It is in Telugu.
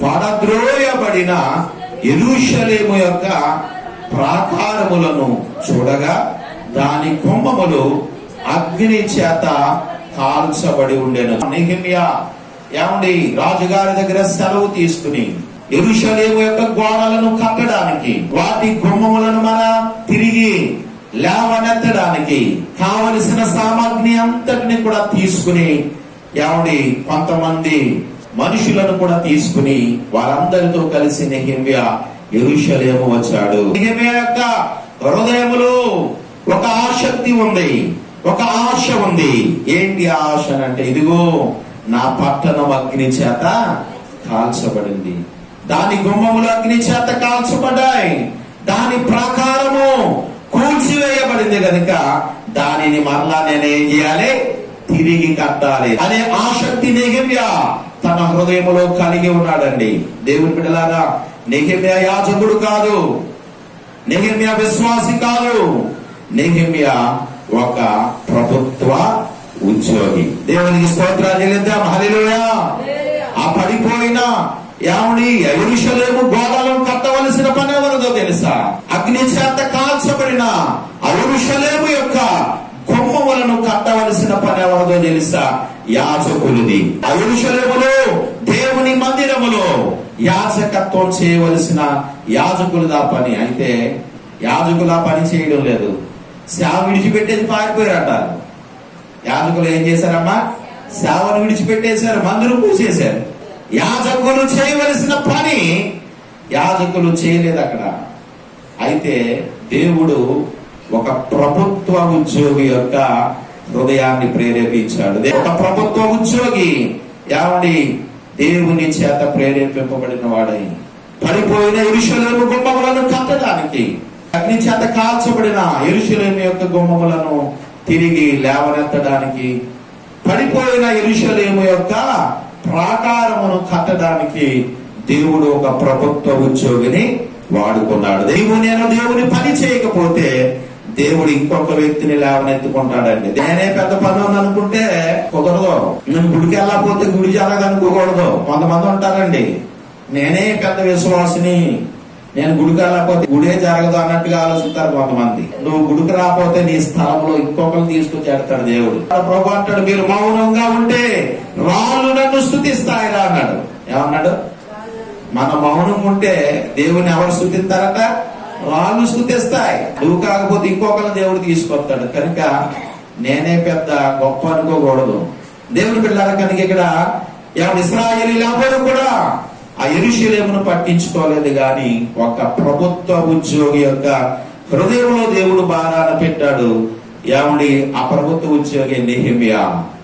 పడద్రోయబడిన ఎరుషలేము యొక్క ప్రాకారములను చూడగా దాని కొమ్మములు అగ్ని చేత కాల్చబడి ఉండెను నెహెమ్యా ఏమండి రాజుగారి దగ్గర సెలవు తీసుకుని ఎరుషలేము యొక్క గోడలను కట్టడానికి వాటి గుమ్మములను మన తిరిగి లేవనెత్తడానికి కావలసిన సామాగ్రి అంతటిని కూడా తీసుకుని ఏమండి కొంతమంది మనుషులను కూడా తీసుకుని వారందరితో కలిసి నెహిమ్య ఎరుషలేము వచ్చాడు నెహెమ్యా యొక్క హృదయములో ఒక ఆసక్తి ఉంది ఒక ఆశ ఉంది ఏంటి ఆ ఆశ అంటే ఇదిగో నా పట్టణం అగ్ని చేత కాల్చబడింది దాని గుమ్మములు అగ్ని చేత కాల్చబడ్డాయి దాని ప్రాకారము కూల్చివేయబడింది కనుక దానిని మరలా నేను ఏం చేయాలి తిరిగి కట్టాలి అనే ఆసక్తి నెహమ్య తన హృదయములో కలిగి ఉన్నాడండి దేవుని బిడ్డలాగా నెహమ్య యాజకుడు కాదు నెహమ్య విశ్వాసి కాదు నెహమ్య ఒక ప్రభుత్వ ఉద్యోగి దేవునికి స్తోత్రాలు చెల్లిద్దాం హల్లెలూయా ఆ పడిపోయిన ఏమని ఎరుషలేము గోడలను కట్టవలసిన పని ఎవరిదో తెలుసా అగ్ని చేత కాల్చబడిన అరుషలేము యొక్క కొమ్మములను కట్టవలసిన పని ఎవరిదో తెలుసా యాజకుడిది అరుషలేములో దేవుని మందిరములో యాజకత్వం చేయవలసిన యాజకులదా పని అయితే యాజకులు ఆ పని చేయడం లేదు సేవ విడిచిపెట్టేసి పారిపోయారట యాజకులు ఏం చేశారమ్మా సేవను విడిచిపెట్టేశారు మందులు పూసేశారు యాజకులు చేయవలసిన పని యాజకులు చేయలేదు అక్కడ అయితే దేవుడు ఒక ప్రభుత్వ ఉద్యోగి యొక్క హృదయాన్ని ప్రేరేపించాడు దే- ఒక ప్రభుత్వ ఉద్యోగి ఏమండి దేవుని చేత ప్రేరేపింపబడిన వాడై పడిపోయిన ఎరుషలేము గుమ్మములను కట్టడానికి అగ్ని చేత కాల్చబడిన ఎరుషలేము యొక్క గుమ్మములను తిరిగి లేవనెత్తడానికి పడిపోయిన ఎరుషలేము యొక్క ప్రాకారమును కట్టడానికి దేవుడు ఒక ప్రభుత్వ ఉద్యోగిని వాడుకున్నాడు దేవుడు నేను దేవుని పని చేయకపోతే దేవుడు ఇంకొక వ్యక్తిని లేవనెత్తుకుంటాడండి నేనే పెద్ద పని ఉంది అనుకుంటే కుదరదు నేను గుడికి వెళ్ళకపోతే గుడి జరగదనుకోకూడదు కొంతమంది ఉంటారండి నేనే పెద్ద విశ్వాసిని నేను గుడికి వెళ్ళకపోతే గుడే జరగదు అన్నట్టుగా ఆలోచిస్తారు కొంతమంది నువ్వు గుడికి రాకపోతే నీ స్థలంలో ఇంకొకరు తీసుకొచ్చి పెడతాడు దేవుడు ప్రభు అంటాడు మీరు మౌనంగా ఉంటే రాళ్ళు నన్ను స్థుతిస్తాయిరా అన్నాడు ఏమన్నాడు మన మౌనం ఉంటే దేవుని ఎవరు స్థుతిస్తారట రాళ్ళు స్థుతిస్తాయి నువ్వు కాకపోతే ఇంకొకరు దేవుడు తీసుకొస్తాడు కనుక నేనే పెద్ద గొప్ప అనుకోకూడదు దేవుని పిల్లల కనుక ఇక్కడ ఇస్రాయలీలు ఎవరు కూడా ఆ ఎరుషలేమును పట్టించుకోలేదు గాని ఒక ప్రభుత్వ ఉద్యోగి యొక్క హృదయంలో దేవుడు భారాన పెట్టాడు ఏమండి ఆ ప్రభుత్వ ఉద్యోగి నెహిమియా